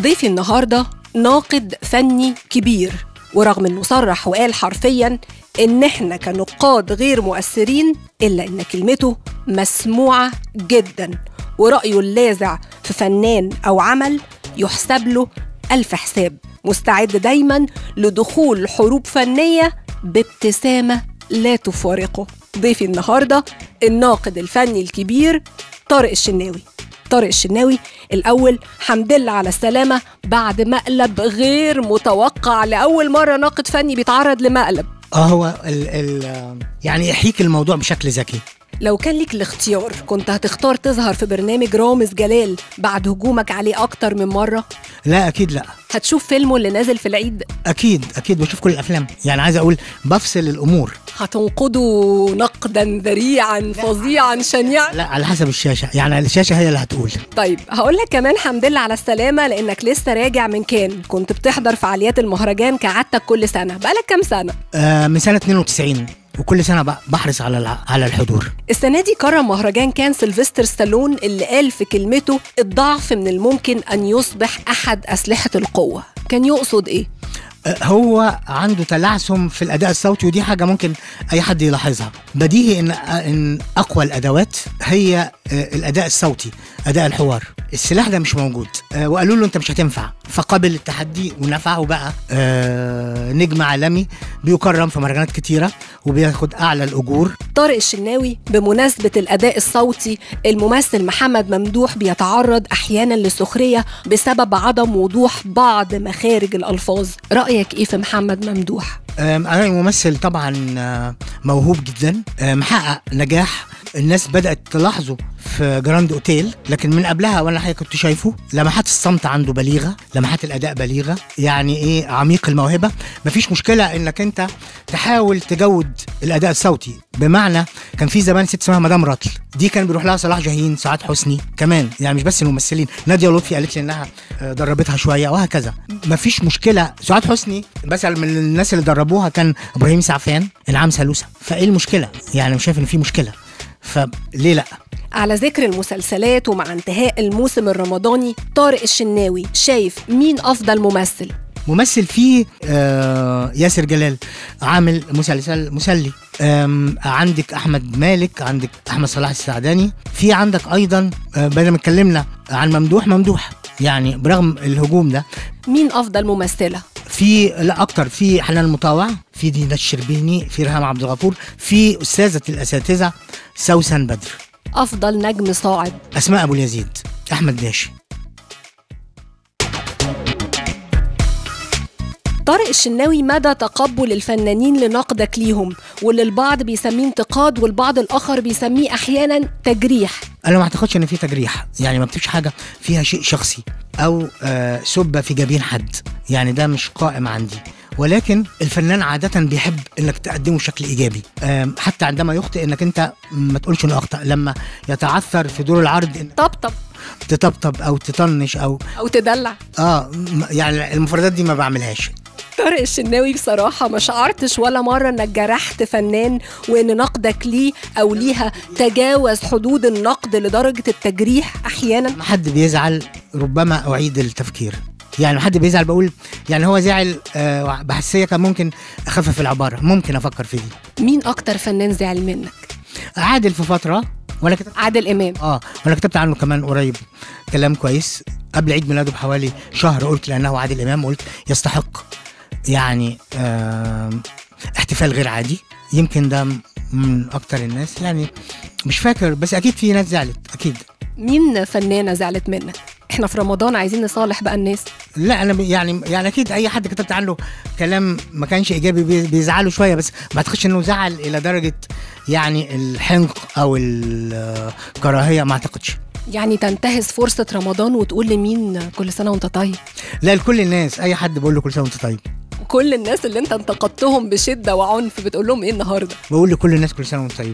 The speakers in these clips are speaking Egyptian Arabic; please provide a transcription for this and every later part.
ضيفي النهارده ناقد فني كبير ورغم انه صرح وقال حرفيا ان احنا كنقاد غير مؤثرين الا ان كلمته مسموعه جدا ورايه اللاذع في فنان او عمل يحسب له الف حساب مستعد دايما لدخول حروب فنيه بابتسامه لا تفارقه ضيفي النهارده الناقد الفني الكبير طارق الشناوي طارق الشناوي الأول حمد لله على السلامة بعد مقلب غير متوقع لأول مرة ناقد فني بيتعرض لمقلب اه هو ال ال يعني يحيك الموضوع بشكل ذكي لو كان ليك الاختيار كنت هتختار تظهر في برنامج رامز جلال بعد هجومك عليه أكتر من مرة لا اكيد لا هتشوف فيلمه اللي نازل في العيد اكيد اكيد بشوف كل الافلام يعني عايز اقول بفصل الامور هتنقده نقدا ذريعا فظيعا شنيعا لا على حسب الشاشه يعني الشاشه هي اللي هتقول طيب هقول لك كمان حمد لله على السلامة لأنك لسه راجع من كان كنت بتحضر فعاليات المهرجان كعادتك كل سنة بقالك كام سنة آه من سنه 92 وكل سنه ب- بحرص على الع- على الحضور السنة دي كرم مهرجان كان سيلفستر ستالون اللي قال في كلمته الضعف من الممكن أن يصبح أحد أسلحة القوة كان يقصد إيه؟ آه، هو عنده تلعثم في الاداء الصوتي ودي حاجه ممكن اي حد يلاحظها بديهي ان ان اقوى الادوات هي آه، الاداء الصوتي اداء الحوار السلاح ده مش موجود آه، وقالوا له انت مش هتنفع فقبل التحدي ونفع وبقى آه، نجم عالمي بيكرم في مهرجانات كتيره وبياخد اعلى الاجور طارق الشناوي بمناسبة الأداء الصوتي الممثل محمد ممدوح بيتعرض أحيانا للسخرية بسبب عدم وضوح بعض مخارج الألفاظ رأيك إيه في محمد ممدوح؟ آم، انا ممثل طبعا آه، موهوب جدا آه، محقق نجاح الناس بدات تلاحظه في جراند اوتيل لكن من قبلها وانا الحقيقه كنت شايفه لمحات الصمت عنده بليغه لمحات الاداء بليغه يعني ايه عميق الموهبه مفيش مشكله انك انت تحاول تجود الاداء الصوتي بمعنى كان في زمان ست اسمها مدام رطل دي كان بيروح لها صلاح جاهين سعاد حسني كمان يعني مش بس الممثلين ناديه لطفي قالت لي انها آه، دربتها شويه وهكذا مفيش مشكله سعاد حسني مثلا من الناس اللي دربوها كان ابراهيم سعفان انعام سلوسه فايه المشكله يعني مش شايف ان في مشكله فليه لا على ذكر المسلسلات ومع انتهاء الموسم الرمضاني طارق الشناوي شايف مين أفضل ممثل؟ ممثل فيه آه ياسر جلال عامل مسلسل مسلي آم، عندك احمد مالك عندك احمد صلاح السعداني في عندك ايضا آه بدل ما اتكلمنا عن ممدوح ممدوح يعني برغم الهجوم ده مين أفضل ممثلة؟ في لا اكتر في حنان المطاوع في دينا الشربيني في ريهام عبد الغفور في استاذه الاساتذه سوسن بدر أفضل نجم صاعد اسماء ابو اليزيد احمد ناشي طارق الشناوي مدى تقبل الفنانين لنقدك ليهم واللي البعض بيسميه انتقاد والبعض الآخر بيسميه أحيانا تجريح انا ما اعتقدش ان في تجريح يعني ما بتبش حاجه فيها شيء شخصي او آه سبه في جبين حد يعني ده مش قائم عندي ولكن الفنان عادة بيحب انك تقدمه بشكل ايجابي آم، حتى عندما يخطئ انك انت ما تقولش انه اخطا لما يتعثر في دور العرض انك طبطب تطبطب او تطنش او أو تدلع اه م- يعني المفردات دي ما بعملهاش طارق الشناوي بصراحة ما شعرتش ولا مرة انك جرحت فنان وان نقدك ليه او ليها تجاوز حدود النقد لدرجة التجريح احيانا لما حد بيزعل ربما اعيد التفكير يعني لما حد بيزعل بقول يعني هو زعل آه بحسيه كان ممكن اخفف العباره ممكن افكر في دي مين اكتر فنان زعل منك عادل في فتره وانا كتبت عادل امام اه وانا كتبت عنه كمان قريب كلام كويس قبل عيد ميلاده بحوالي شهر قلت لانه عادل امام قلت يستحق يعني آه احتفال غير عادي يمكن ده من اكتر الناس يعني مش فاكر بس اكيد في ناس زعلت اكيد مين فنانة زعلت منك احنا في رمضان عايزين نصالح بقى الناس لا انا ب- يعني يعني اكيد اي حد كتبت عنه كلام ما كانش ايجابي بي- بيزعله شويه بس ما اعتقدش انه زعل الى درجه يعني الحنق او الكراهيه ما اعتقدش يعني تنتهز فرصة رمضان وتقول لمين كل سنة وانت طيب لا لكل الناس اي حد بقول له كل سنه وانت طيب وكل الناس اللي انت انتقدتهم بشدة وعنف بتقول لهم ايه النهاردة بقول لكل الناس كل سنه وانتم طيبين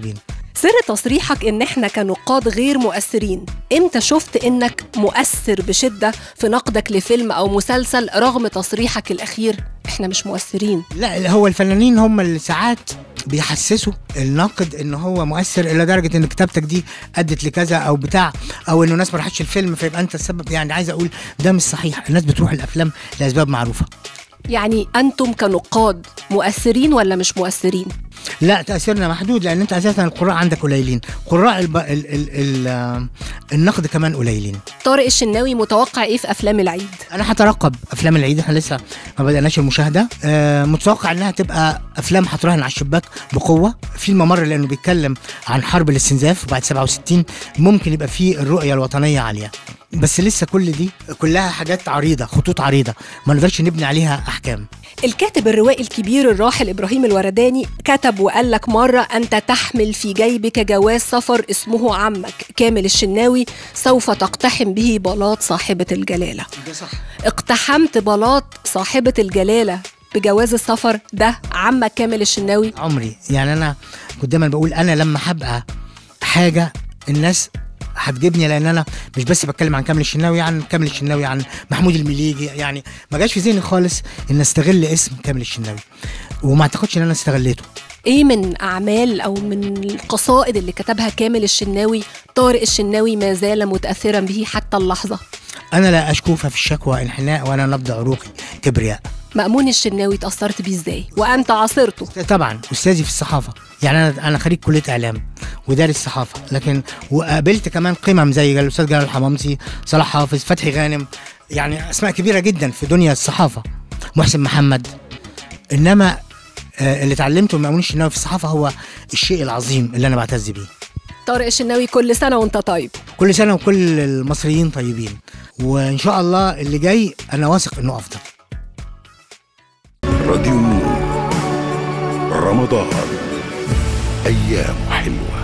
سر تصريحك ان احنا كنقاد غير مؤثرين امتى شفت انك مؤثر بشده في نقدك لفيلم او مسلسل رغم تصريحك الاخير احنا مش مؤثرين لا هو الفنانين هم اللي ساعات بيحسسوا الناقد ان هو مؤثر الى درجه ان كتابتك دي ادت لكذا او بتاع او انه ناس ما راحتش الفيلم فيبقى انت السبب يعني عايز اقول ده مش صحيح الناس بتروح الافلام لاسباب معروفه يعني انتم كنقاد مؤثرين ولا مش مؤثرين لا تاثيرنا محدود لان انت اساسا القراء عندك قليلين قراء الب... ال... ال... ال... النقد كمان قليلين طارق الشناوي متوقع ايه في افلام العيد انا هترقب افلام العيد احنا لسه ما بدأناش المشاهده آه متوقع انها تبقى افلام هتراهن على الشباك بقوه في الممر لانه بيتكلم عن حرب الاستنزاف وبعد 67 ممكن يبقى فيه الرؤيه الوطنيه عاليه بس لسه كل دي كلها حاجات عريضه خطوط عريضه ما نقدرش نبني عليها احكام الكاتب الروائي الكبير الراحل ابراهيم الورداني كتب وقال لك مره انت تحمل في جيبك جواز سفر اسمه عمك كامل الشناوي سوف تقتحم به بلاط صاحبه الجلاله ده صح اقتحمت بلاط صاحبه الجلاله بجواز السفر ده عمك كامل الشناوي عمري يعني انا كنت دايما بقول انا لما هبقى حاجه الناس هتجيبني لان انا مش بس بتكلم عن كامل الشناوي عن كامل الشناوي عن محمود المليجي يعني ما جاش في ذهني خالص ان استغل اسم كامل الشناوي وما اعتقدش ان انا استغليته ايه من اعمال او من القصائد اللي كتبها كامل الشناوي طارق الشناوي ما زال متاثرا به حتى اللحظه انا لا اشكوفها في الشكوى انحناء وانا نبض عروقي كبرياء مأمون الشناوي تأثرت بيه ازاي وأنت عاصرته طبعا استاذي في الصحافه يعني انا انا خريج كليه اعلام ودارس صحافه لكن وقابلت كمان قمم زي الاستاذ جلال الحمامسي صلاح حافظ فتحي غانم يعني اسماء كبيره جدا في دنيا الصحافه محسن محمد انما آه، اللي اتعلمته من مأمون الشناوي في الصحافه هو الشيء العظيم اللي انا بعتز بيه طارق الشناوي كل سنة وأنت طيب كل سنه وكل المصريين طيبين وان شاء الله اللي جاي انا واثق انه افضل راديو نور رمضان أيام حلوة